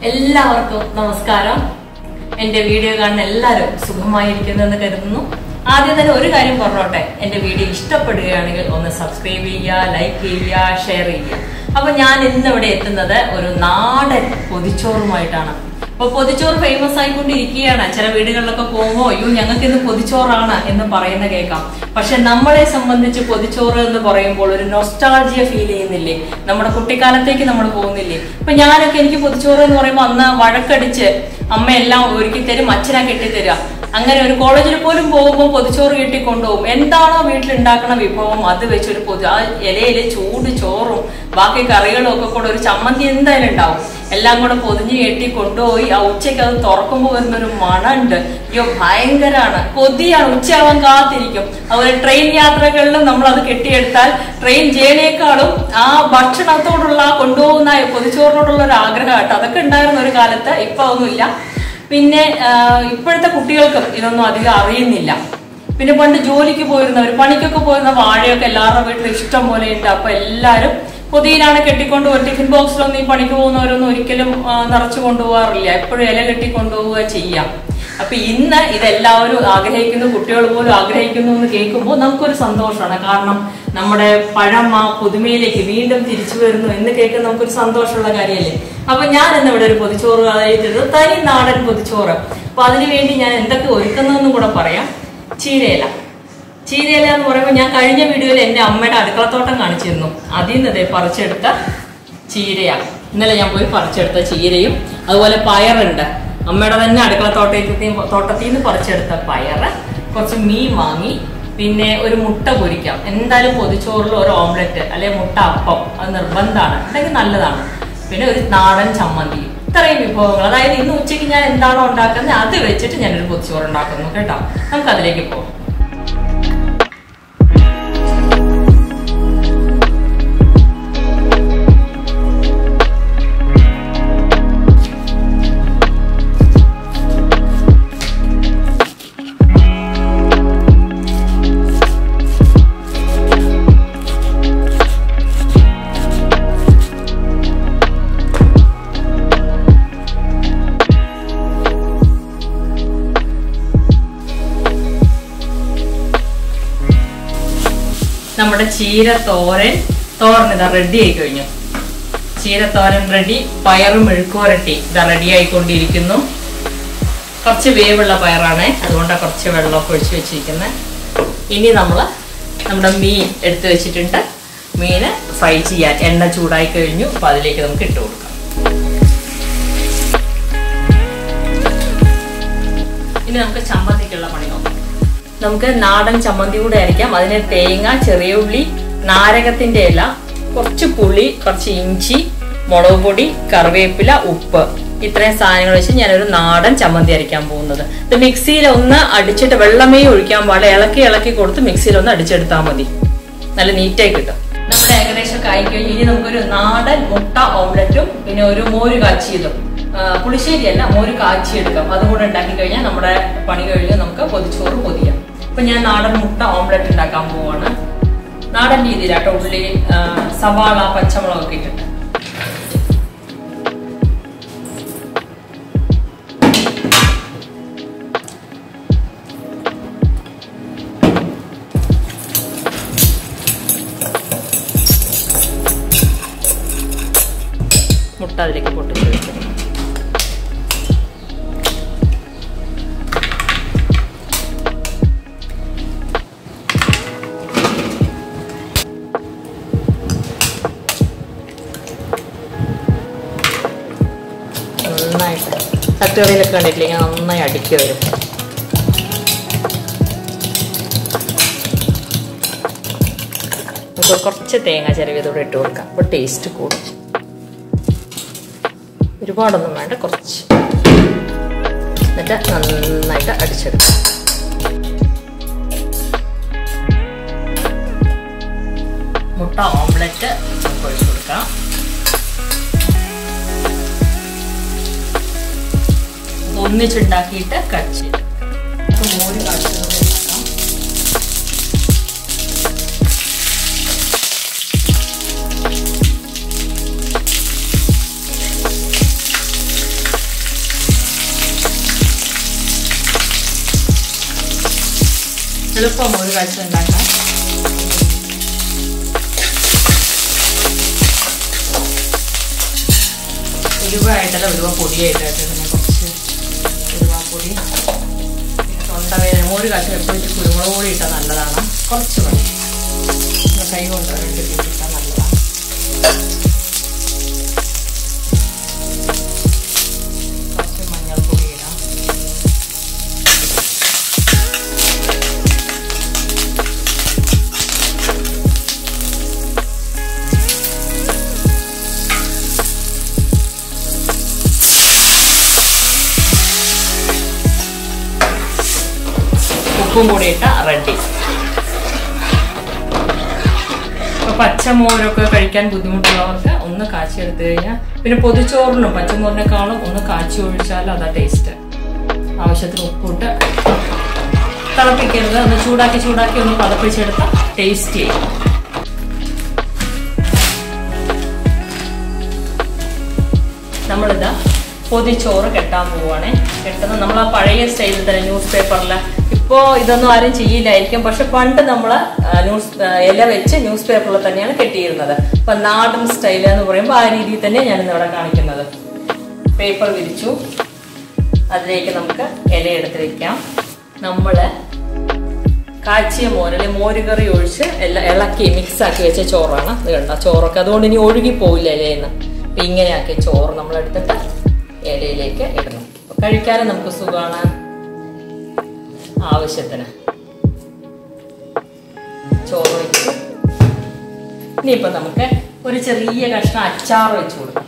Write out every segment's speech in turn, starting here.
എല്ലാവർക്കും നമസ്കാരം എന്റെ വീഡിയോ കാണുന്ന എല്ലാവരും സുഖമായിരിക്കുന്നു എന്ന് കരുതുന്നു ആദ്യം തന്നെ ഒരു കാര്യം പറഞ്ഞോട്ടെ എന്റെ വീഡിയോ ഇഷ്ടപ്പെടുകയാണെങ്കിൽ ഒന്ന് സബ്സ്ക്രൈബ് ചെയ്യുക ലൈക്ക് ചെയ്യുക ഷെയർ ചെയ്യുക അപ്പൊ ഞാൻ ഇന്ന് ഇവിടെ എത്തുന്നത് ഒരു നാടൻ പൊതിച്ചോറുമായിട്ടാണ് അപ്പൊ പൊതിച്ചോറ് ഫേമസ് ആയിക്കൊണ്ടിരിക്കുകയാണ് ചില വീടുകളിലൊക്കെ പോകുമ്പോൾ അയ്യോ ഞങ്ങൾക്ക് ഇന്ന് പൊതിച്ചോറാണ് എന്ന് പറയുന്ന കേൾക്കാം പക്ഷെ നമ്മളെ സംബന്ധിച്ച് പൊതിച്ചോറ് എന്ന് പറയുമ്പോൾ ഒരു നൊസ്റ്റാൾജിയ ഫീൽ ചെയ്യുന്നില്ലേ നമ്മുടെ കുട്ടിക്കാലത്തേക്ക് നമ്മൾ പോകുന്നില്ലേ ഇപ്പൊ ഞാനൊക്കെ എനിക്ക് പൊതിച്ചോറ് എന്ന് പറയുമ്പോൾ അന്ന് വഴക്കടിച്ച് അമ്മ എല്ലാം ഒരുക്കി തരും അച്ഛനാ കെട്ടിത്തരിക അങ്ങനെ ഒരു കോളേജിൽ പോലും പോകുമ്പോൾ പൊതിച്ചോറ് കെട്ടി കൊണ്ടുപോകും എന്താണോ വീട്ടിലുണ്ടാക്കുന്ന വിഭവം അത് വെച്ചൊരു പൊതി ആ ഇലയില് ചൂട് ചോറും ബാക്കി കറികളും ഒക്കെ കൂടെ ഒരു ചമ്മന്തി എന്തായാലും ഉണ്ടാവും എല്ലാം കൂടെ പൊതിഞ്ഞ് കെട്ടി കൊണ്ടുപോയി ആ ഉച്ചയ്ക്ക് അത് തുറക്കുമ്പോൾ വരുന്നൊരു മണുണ്ട് അയ്യോ ഭയങ്കരാണ് കൊതിയാണ് ഉച്ചയാവാൻ കാത്തിരിക്കും അതുപോലെ ട്രെയിൻ യാത്രകളിലും നമ്മൾ അത് കെട്ടിയെടുത്താൽ ട്രെയിൻ ജേണിയേക്കാളും ആ ഭക്ഷണത്തോടുള്ള ആ കൊണ്ടുപോകുന്ന പൊതിച്ചോറിനോടുള്ള ഒരു ആഗ്രഹം കേട്ടോ അതൊക്കെ ഉണ്ടായിരുന്ന ഒരു കാലത്ത് ഇപ്പൊ ഒന്നുമില്ല പിന്നെ ആ, ഇപ്പോഴത്തെ കുട്ടികൾക്കും ഇതൊന്നും അധികം അറിയുന്നില്ല പിന്നെ പണ്ട് ജോലിക്ക് പോയിരുന്നവർ പണിക്കൊക്കെ പോയിരുന്ന വാഴയൊക്കെ എല്ലാവരുടെ വീട്ടിൽ ഇഷ്ടം പോലെ ഉണ്ട് അപ്പൊ എല്ലാവരും പൊതിയിലാണ് കെട്ടിക്കൊണ്ട് പോകുക ടിഫിൻ ബോക്സിലൊന്നും ഈ പണിക്ക് പോകുന്നവരൊന്നും ഒരിക്കലും ആ, നിറച്ചു കൊണ്ടുപോകാറില്ല എപ്പോഴും ഇല കെട്ടി കൊണ്ടുപോവുക ചെയ്യാം അപ്പൊ ഇന്ന് ഇതെല്ലാവരും ആഗ്രഹിക്കുന്നു കുട്ടികൾ പോലും ആഗ്രഹിക്കുന്നു എന്ന് കേൾക്കുമ്പോൾ നമുക്കൊരു സന്തോഷമാണ് കാരണം നമ്മുടെ പഴമ പുതുമയിലേക്ക് വീണ്ടും തിരിച്ചു വരുന്നു എന്ന് കേൾക്കുന്ന നമുക്കൊരു സന്തോഷമുള്ള കാര്യമല്ലേ അപ്പൊ ഞാൻ ഇന്ന് ഇവിടെ ഒരു പൊതിച്ചോറ് അതായത് തനി നാടൻ പൊതിച്ചോറ് അപ്പൊ അതിനു വേണ്ടി ഞാൻ എന്തൊക്കെ ഒരുക്കുന്നതെന്നും കൂടെ പറയാം ചീരയില ചീരയില എന്ന് പറയുമ്പോൾ ഞാൻ കഴിഞ്ഞ വീഡിയോയിൽ എന്റെ അമ്മയുടെ അടുക്കളത്തോട്ടം കാണിച്ചിരുന്നു അതിൽ നിന്ന് ദേ പറിച്ചെടുത്ത ചീരയാണ് ഇന്നലെ ഞാൻ പോയി പറിച്ചെടുത്ത ചീരയും അതുപോലെ പയറുണ്ട് അമ്മയുടെ തന്നെ അടുക്കള തോട്ടത്തിൽ തോട്ടത്തിൽ നിന്ന് പറിച്ചെടുത്ത പയറ് കുറച്ച് മീൻ വാങ്ങി പിന്നെ ഒരു മുട്ട പൊരിക്കാം എന്തായാലും പൊതിച്ചോറിൽ ഒരു ഓംലെറ്റ് അല്ലെ മുട്ട അപ്പം അത് നിർബന്ധമാണ് അല്ലെങ്കിൽ നല്ലതാണ് പിന്നെ ഒരു നാടൻ ചമ്മന്തി ഇത്രയും വിഭവങ്ങൾ അതായത് ഇന്ന് ഉച്ചയ്ക്ക് ഞാൻ എന്താണോ ഉണ്ടാക്കുന്നത് അത് വെച്ചിട്ട് ഞാനൊരു പൊതിച്ചോറ് ഉണ്ടാക്കുന്നു കേട്ടോ നമുക്ക് അതിലേക്ക് പോകാം നമ്മുടെ ചീര തോരൻ തോരൻ ഇതാ റെഡി ആയി കഴിഞ്ഞു ചീര തോരൻ റെഡി പയറും മെഴുക്കുവരട്ടി ഇതാ റെഡി ആയിക്കൊണ്ടിരിക്കുന്നു കുറച്ച് വേവുള്ള പയറാണ് അതുകൊണ്ടാണ് കുറച്ച് വെള്ളമൊക്കെ ഒഴിച്ച് വെച്ചിരിക്കുന്നത് ഇനി നമ്മൾ നമ്മുടെ മീൻ എടുത്തു വെച്ചിട്ടുണ്ട് മീന് ഫ്രൈ ചെയ്യാൻ എണ്ണ ചൂടായി കഴിഞ്ഞു അപ്പൊ അതിലേക്ക് നമുക്ക് ഇട്ട് കൊടുക്കാം ഇനി നമുക്ക് ചമ്മന്തിക്കുള്ള പണി നോക്കാം നമുക്ക് നാടൻ ചമ്മന്തി കൂടെ അരയ്ക്കാം അതിന് തേങ്ങ ചെറിയ ഉള്ളി നാരകത്തിന്റെ ഇല കുറച്ച് പുളി കുറച്ച് ഇഞ്ചി മുളക് പൊടി കറിവേപ്പില ഉപ്പ് ഇത്രയും സാധനങ്ങൾ വെച്ച് ഞാനൊരു നാടൻ ചമ്മന്തി അരയ്ക്കാൻ പോകുന്നത് ഇത് മിക്സിയിൽ ഒന്ന് അടിച്ചിട്ട് വെള്ളമേ ഒഴിക്കാൻ പാടില്ല ഇളക്കി ഇളക്കി കൊടുത്ത് മിക്സിയിൽ ഒന്ന് അടിച്ചെടുത്താൽ മതി നല്ല നീറ്റായി കിട്ടും നമ്മുടെ ഏകദേശം കായി കഴിഞ്ഞ് ഇനി നമുക്കൊരു നാടൻ മുട്ട ഓംലറ്റും പിന്നെ ഒരു മോര് കാച്ചിയതും ആ, പുളിശ്ശേരിയല്ല മോര് കാച്ചിയെടുക്കാം അതും കൂടെ ഉണ്ടാക്കി കഴിഞ്ഞാൽ നമ്മുടെ പണി കഴിഞ്ഞ് നമുക്ക് പൊതിച്ചോറ് പൊതിയാം അപ്പൊ ഞാൻ നാടൻ മുട്ട ഓംലറ്റ് ഉണ്ടാക്കാൻ പോവാണ് നാടൻ രീതിയിലാട്ടോ ഉള്ളി ആ, സവാള പച്ചമുളകൊക്കെ ഇട്ടിട്ട് മുട്ട അതിലേക്ക് പൊട്ടിച്ച് വെക്കണം നന്നായിട്ട് തട്ടുകടയിലൊക്കെ കണ്ടിട്ടില്ലേ ഇങ്ങനെ നന്നായി അടുക്കി വരും നമുക്ക് കുറച്ച് തേങ്ങ ചിരവിയതൂടെ ഇട്ട് കൊടുക്കാം അപ്പോൾ ടേസ്റ്റ് കൂടും ഒരുപാടൊന്നും വേണ്ട കുറച്ച് എന്നിട്ട് നന്നായിട്ട് അടിച്ചെടുക്കാം മുട്ട ഓംലെറ്റ് നമുക്ക് ഒഴിച്ച് കൊടുക്കാം ഒന്നിച്ചുണ്ടാക്കിയിട്ട് കട്ട് ചെയ്ത് മോര് കാച്ചുന്നത് ഉണ്ടാക്കാം എളുപ്പം മോര് കാഴ്ച ഉണ്ടാക്കാം ഉരുവായിട്ടല്ല ഉരുവ പൊടിയായിട്ടായിട്ട് പിന്നെ കുറച്ച് ഉരുവാപ്പൊടി പിന്നെ തൊണ്ടവേദന മോര് കാഴ്ച എപ്പോഴും കുരുമുളക് പൊടി ഇട്ടാൽ നല്ലതാണ് കുറച്ച് മതി പിന്നെ കൈ കൊണ്ട് രണ്ട് പിടിച്ചാൽ നല്ലതാണ് കുറച്ച് മഞ്ഞൾപ്പൊടി ഇടാം ഉപ്പും കൂടി ഇട്ട റെഡി ഇപ്പൊ പച്ചമോരൊക്കെ കഴിക്കാൻ ബുദ്ധിമുട്ടുള്ളവർക്ക് ഒന്ന് കാച്ചി എടുത്തു കഴിഞ്ഞാൽ പിന്നെ പൊതിച്ചോറിനും പച്ചമോറിനേക്കാളും ഒന്ന് കാച്ചി ഒഴിച്ചാൽ അതാ ടേസ്റ്റ് ആവശ്യത്തിന് ഉപ്പിട്ട് തിളപ്പിക്കരുത് ഒന്ന് ചൂടാക്കി ചൂടാക്കി ഒന്ന് പതപ്പിച്ചെടുത്ത ടേസ്റ്റ് ചെയ്യും നമ്മളിതാ പൊതിച്ചോറ് കെട്ടാൻ പോവുകയാണേ കെട്ടുന്നത് നമ്മൾ ആ പഴയ സ്റ്റൈലിൽ തന്നെ ന്യൂസ് പേപ്പറിൽ ഇപ്പോൾ ഇതൊന്നും ആരും ചെയ്യില്ലായിരിക്കും പക്ഷെ പണ്ട് നമ്മൾ ന്യൂസ് ഇല വെച്ച് ന്യൂസ് പേപ്പറിൽ തന്നെയാണ് കെട്ടിയിരുന്നത് അപ്പം നാടൻ സ്റ്റൈൽ എന്ന് പറയുമ്പോൾ ആ രീതിയിൽ തന്നെ ഞാനിന്ന് ഇവിടെ കാണിക്കുന്നത് പേപ്പർ വിരിച്ചു അതിലേക്ക് നമുക്ക് ഇല എടുത്ത് വെക്കാം നമ്മൾ കാച്ചിയ മോരല് മോരുകറി ഒഴിച്ച് എല്ലാം ഇളക്കി മിക്സ് ആക്കി വെച്ച ചോറാണ് ഇത് കണ്ട ചോറൊക്കെ അതുകൊണ്ട് ഇനി ഒഴുകി പോവില്ല ഇലയിൽ നിന്ന് അപ്പം ഇങ്ങനെ ആക്കിയ ചോറ് നമ്മൾ എടുത്തിട്ട് ഇലയിലേക്ക് ഇടണം അപ്പൊ കഴിക്കാനും നമുക്ക് സുഖമാണ് ആവശ്യത്തിന് ചോറ് വെച്ചു ഇനിയിപ്പോ നമുക്ക് ഒരു ചെറിയ കഷ്ണം അച്ചാർ വെച്ചു കൊടുക്കാം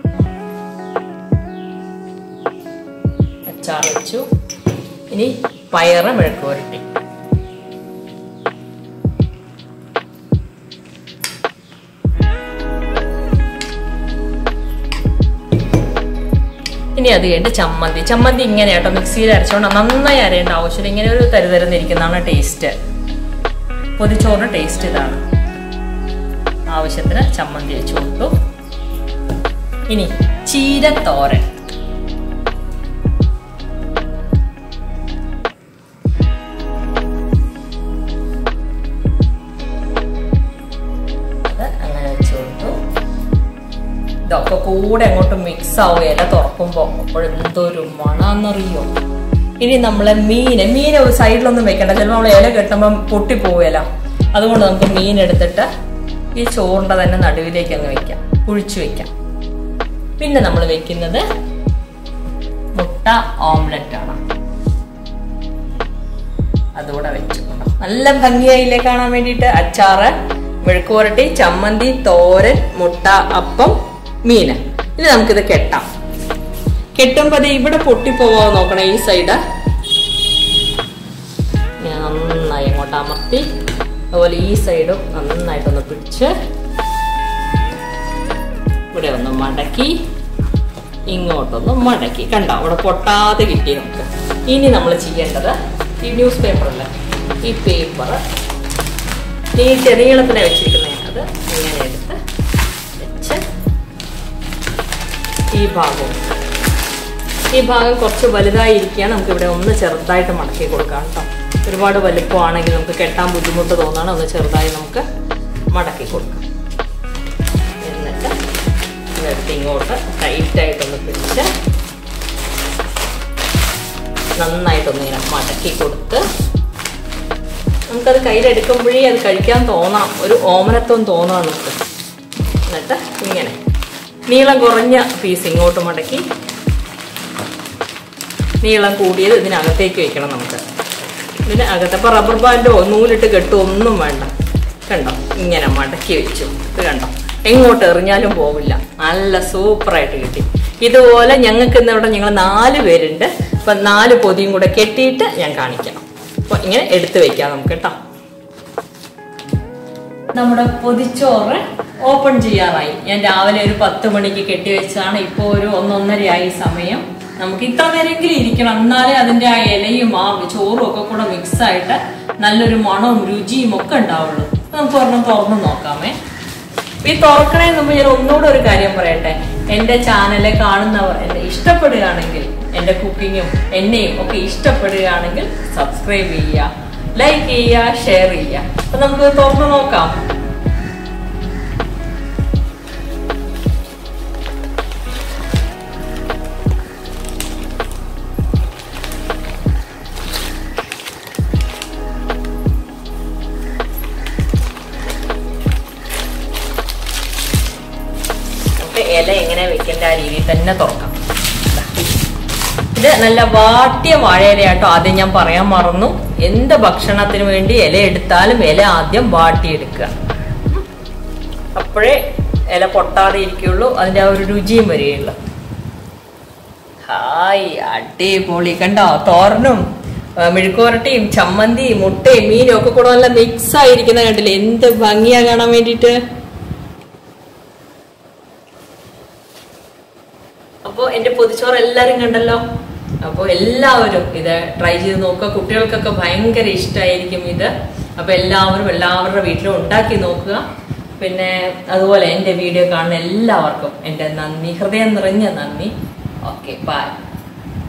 അച്ചാർ വെച്ചു ഇനി പയറ് മെഴുക്ക് പുരട്ടി ഇനി അത് കഴിഞ്ഞിട്ട് ചമ്മന്തി ചമ്മന്തി ഇങ്ങനെ കേട്ടോ മിക്സിയിൽ അരച്ചോണ്ട് നന്നായി അരയേണ്ട ആവശ്യമില്ല ഇങ്ങനെ ഒരു തരുതരുന്നിരിക്കുന്നതാണ് ടേസ്റ്റ് പൊതിച്ചോറിന് ടേസ്റ്റ് ഇതാണ് ആവശ്യത്തിന് ചമ്മന്തി വെച്ച് കൊടുത്തു ഇനി ചീരത്തോരൻ അത് അങ്ങനെ വെച്ച് കൊടുത്തു ഇതൊക്കെ കൂടെ അങ്ങോട്ട് മിക്സ് ആവും ഇല തുറക്കുമ്പോൾ അപ്പോഴെന്തൊരു മണമെന്നറിയോ ഇനി നമ്മളെ മീന് മീൻ ഒരു സൈഡിലൊന്നും വെക്കണ്ട ചിലപ്പോൾ നമ്മൾ ഇല കെട്ടുമ്പം പൊട്ടിപ്പോവുകയില്ല അതുകൊണ്ട് നമുക്ക് മീൻ എടുത്തിട്ട് ഈ ചോറിൻ്റെ തന്നെ നടുവിലേക്ക് അങ്ങ് വെക്കാം കുഴിച്ചു വെക്കാം പിന്നെ നമ്മൾ വെക്കുന്നത് മുട്ട ഓംലെറ്റ് ആണ് അതുകൂടെ വെച്ചു നല്ല ഭംഗിയായില്ലേ കാണാൻ വേണ്ടിയിട്ട് അച്ചാറ് മെഴുക്കുവരട്ടി ചമ്മന്തി തോരൻ മുട്ട അപ്പം മീന് ഇനി നമുക്കിത് കെട്ടാം കെട്ടുമ്പോ ദേ ഇവിടെ പൊട്ടിപ്പോവാതെ നോക്കണം ഈ സൈഡ് നന്നായി അങ്ങോട്ട് അമർത്തി അതുപോലെ ഈ സൈഡും നന്നായിട്ടൊന്ന് പിടിച്ച് ഇവിടെ ഒന്ന് മടക്കി ഇങ്ങോട്ടൊന്ന് മടക്കി കണ്ടോ അവിടെ പൊട്ടാതെ കിട്ടി നമുക്ക് ഇനി നമ്മൾ ചെയ്യേണ്ടത് ഈ ന്യൂസ് പേപ്പറല്ല ഈ പേപ്പർ ഈ ചെറിയളത്തിനെ വെച്ചിരിക്കുന്നത് അത് ഇങ്ങനെ എടുത്ത് വെച്ച് ഈ ഭാഗവും ഈ ഭാഗം കുറച്ച് വലുതായിരിക്കുകയാണ് നമുക്ക് ഇവിടെ ഒന്ന് ചെറുതായിട്ട് മടക്കി കൊടുക്കാം കേട്ടോ ഒരുപാട് വലുപ്പമാണെങ്കിൽ നമുക്ക് കെട്ടാൻ ബുദ്ധിമുട്ട് തോന്നാണ് ഒന്ന് ചെറുതായി നമുക്ക് മടക്കി കൊടുക്കാം എന്നിട്ട് ഇതെടുത്ത് ഇങ്ങോട്ട് ടൈറ്റായിട്ടൊന്ന് പിടിച്ച് നന്നായിട്ടൊന്ന് ഇങ്ങനെ മടക്കി കൊടുത്ത് നമുക്കത് കയ്യിലെടുക്കുമ്പോഴേ അത് കഴിക്കാൻ തോന്നാം ഒരു ഓമനത്വം തോന്നാം നമുക്ക് എന്നിട്ട് ഇങ്ങനെ നീളം കുറഞ്ഞ പീസ് ഇങ്ങോട്ട് മടക്കി നീളം കൂടിയത് ഇതിനകത്തേക്ക് വെക്കണം നമുക്ക് ഇതിന് അകത്തപ്പോൾ റബ്ബർ ബാൻഡോ നൂലിട്ട് കെട്ടോ ഒന്നും വേണ്ട കണ്ടോ ഇങ്ങനെ മടക്കി വെച്ചു ഇത് കണ്ടോ എങ്ങോട്ട് എറിഞ്ഞാലും പോവില്ല നല്ല സൂപ്പറായിട്ട് കിട്ടി ഇതുപോലെ ഞങ്ങൾക്ക് ഇന്നിവിടെ ഞങ്ങൾ നാല് പേരുണ്ട് അപ്പം നാല് പൊതിയും കൂടെ കെട്ടിയിട്ട് ഞാൻ കാണിക്കാം അപ്പോൾ ഇങ്ങനെ എടുത്തു വെക്കാം നമുക്ക് കേട്ടോ നമ്മുടെ പൊതിച്ചോറ് ഓപ്പൺ ചെയ്യാറായി ഞാൻ രാവിലെ ഒരു പത്ത് മണിക്ക് കെട്ടിവെച്ചതാണ് ഇപ്പോൾ ഒരു ഒന്നൊന്നരയായി സമയം നമുക്ക് ഇത്ര നേരമെങ്കിലും ഇരിക്കണം എന്നാലേ അതിന്റെ ആ ഇലയും ആ ചോറും ഒക്കെ കൂടെ മിക്സ് ആയിട്ട് നല്ലൊരു മണവും രുചിയും ഒക്കെ ഉണ്ടാവുള്ളൂ അപ്പൊ നമുക്ക് ഒരെണ്ണം തുറന്ന് നോക്കാമേ ഈ തുറക്കണേ മുമ്പ് ഞാൻ ഒന്നുകൂടെ ഒരു കാര്യം പറയട്ടെ എന്റെ ചാനല് കാണുന്നവർ എന്നെ ഇഷ്ടപ്പെടുകയാണെങ്കിൽ എന്റെ കുക്കിങ്ങും എന്നെയും ഒക്കെ ഇഷ്ടപ്പെടുകയാണെങ്കിൽ സബ്സ്ക്രൈബ് ചെയ്യുക ലൈക്ക് ചെയ്യുക ഷെയർ ചെയ്യുക അപ്പൊ നമുക്ക് തുറന്നു നോക്കാം നമുക്ക് ഇല എങ്ങനെ വെക്കേണ്ട ആ രീതിയിൽ തന്നെ തുറക്കാം ഇത് നല്ല വാട്ടിയ വാഴയിലയാട്ടോ ആദ്യം ഞാൻ പറയാൻ മറന്നു എന്ത് ഭക്ഷണത്തിന് വേണ്ടി ഇല എടുത്താലും ഇല ആദ്യം വാട്ടിയെടുക്കുക അപ്പോഴേ ഇല പൊട്ടാതെ ഇരിക്കുള്ളൂ അതിന്റെ ആ ഒരു രുചിയും വരികയുള്ളൂ ഹായ് അടിപൊളി കണ്ടോ തോരനും ആ, മെഴുക്കുവരട്ടിയും ചമ്മന്തിയും മുട്ടയും മീനും ഒക്കെ കൂടെ നല്ല മിക്സ് ആയിരിക്കുന്ന കണ്ടില്ലേ എന്ത് ഭംഗിയാ കാണാൻ വേണ്ടിയിട്ട് അപ്പോൾ എൻ്റെ പൊതിച്ചോറ് എല്ലാവരും കണ്ടല്ലോ അപ്പോൾ എല്ലാവരും ഇത് ട്രൈ ചെയ്ത് നോക്കുക കുട്ടികൾക്കൊക്കെ ഭയങ്കര ഇഷ്ടമായിരിക്കും ഇത് അപ്പോൾ എല്ലാവരും എല്ലാവരുടെ വീട്ടിലും ഉണ്ടാക്കി നോക്കുക പിന്നെ അതുപോലെ എൻ്റെ വീഡിയോ കാണുന്ന എല്ലാവർക്കും എൻ്റെ നന്ദി ഹൃദയം നിറഞ്ഞ നന്ദി ഓക്കെ ബൈ